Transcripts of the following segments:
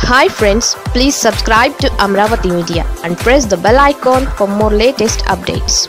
hi friends please subscribe to Amaravati media and press the bell icon for more latest updates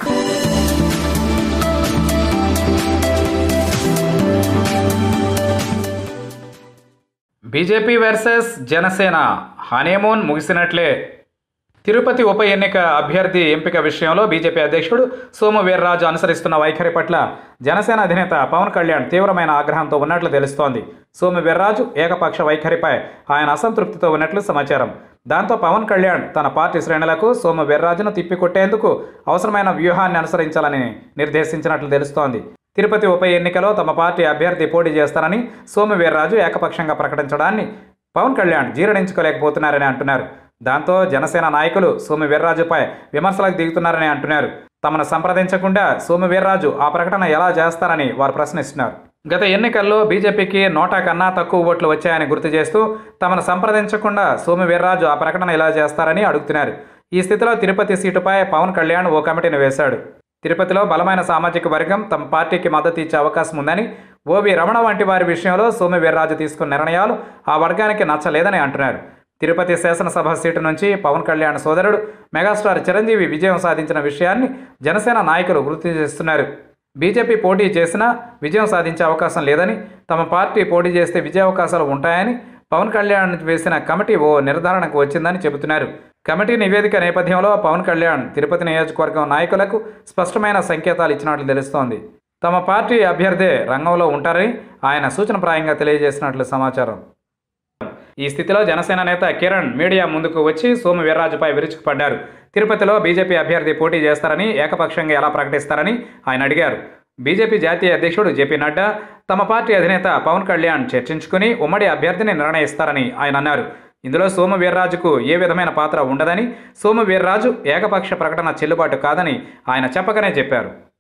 BJP versus Janasena honeymoon ముగిసినట్లే తిరుపతి ఉప ఎన్నిక అభ్యర్థి ఎంపిక విషయంలో బీజేపీ అధ్యక్షుడు సోము వీర్రాజు అనుసరిస్తున్న వైఖరి పట్ల జనసేన అధినేత పవన్ కళ్యాణ్ తీవ్రమైన ఆగ్రహంతో ఉన్నట్లు తెలుస్తోంది సోము వీర్రాజు ఏకపక్ష వైఖరిపై ఆయన అసంతృప్తితో ఉన్నట్లు సమాచారం దాంతో పవన్ కళ్యాణ్ తన పార్టీ శ్రేణులకు సోము వీర్రాజును తిప్పికొట్టేందుకు అవసరమైన వ్యూహాన్ని అనుసరించాలని నిర్దేశించినట్లు తెలుస్తోంది తిరుపతి ఉప ఎన్నికలో తమ పార్టీ అభ్యర్థి పోటీ చేస్తారని సోము వీర్రాజు ఏకపక్షంగా ప్రకటించడాన్ని పవన్ కళ్యాణ్ జీర్ణించుకోలేకపోతున్నారని అంటున్నారు దాంతో జనసేన నాయకులు సోము వీర్రాజుపై విమర్శలకు దిగుతున్నారని అంటున్నారు తమను సంప్రదించకుండా సోము వీర్రాజు ఆ ప్రకటన ఎలా చేస్తారని వారు ప్రశ్నిస్తున్నారు గత ఎన్నికల్లో బీజేపీకి నోటా కన్నా తక్కువ ఓట్లు వచ్చాయని గుర్తు చేస్తూ తమను సంప్రదించకుండా సోము వీర్రాజు ఆ ప్రకటన ఎలా చేస్తారని అడుగుతున్నారు ఈ స్థితిలో తిరుపతి సీటుపై పవన్ కళ్యాణ్ ఓ కమిటీని వేశాడు తిరుపతిలో బలమైన సామాజిక వర్గం తమ పార్టీకి మద్దతు ఇచ్చే అవకాశం ఉందని ఓవి రమణ వంటి వారి విషయంలో సోము వీర్రాజు తీసుకున్న నిర్ణయాలు ఆ వర్గానికి నచ్చలేదని అంటున్నారు తిరుపతి శాసనసభ సీటు నుంచి పవన్ కళ్యాణ్ సోదరుడు మెగాస్టార్ చిరంజీవి విజయం సాధించిన విషయాన్ని జనసేన నాయకులు గుర్తు చేస్తున్నారు బీజేపీ పోటీ చేసినా విజయం సాధించే అవకాశం లేదని తమ పార్టీ పోటీ చేస్తే విజయావకాశాలు ఉంటాయని పవన్ కళ్యాణ్ వేసిన కమిటీ ఓ నిర్ధారణకు వచ్చిందని చెబుతున్నారు కమిటీ నివేదిక నేపథ్యంలో పవన్ కళ్యాణ్ తిరుపతి నియోజకవర్గం నాయకులకు స్పష్టమైన సంకేతాలు ఇచ్చినట్లు తెలుస్తోంది తమ పార్టీ అభ్యర్థే రంగంలో ఉంటారని ఆయన సూచనప్రాయంగా తెలియజేసినట్లు సమాచారం ఈ స్థితిలో జనసేన నేత కిరణ్ మీడియా ముందుకు వచ్చి సోము వీర్రాజుపై విరుచుకుపడ్డారు తిరుపతిలో బీజేపీ అభ్యర్థి పోటీ చేస్తారని ఏకపక్షంగా ఎలా ప్రకటిస్తారని ఆయన అడిగారు బీజేపీ జాతీయ అధ్యక్షుడు జేపీ నడ్డా తమ పార్టీ అధినేత పవన్ కళ్యాణ్ చర్చించుకుని ఉమ్మడి అభ్యర్థిని నిర్ణయిస్తారని ఆయన అన్నారు ఇందులో సోము వీర్రాజుకు ఏ విధమైన పాత్ర ఉండదని సోము వీర్రాజు ఏకపక్ష ప్రకటన చెల్లుబాటు కాదని ఆయన చెప్పకనే చెప్పారు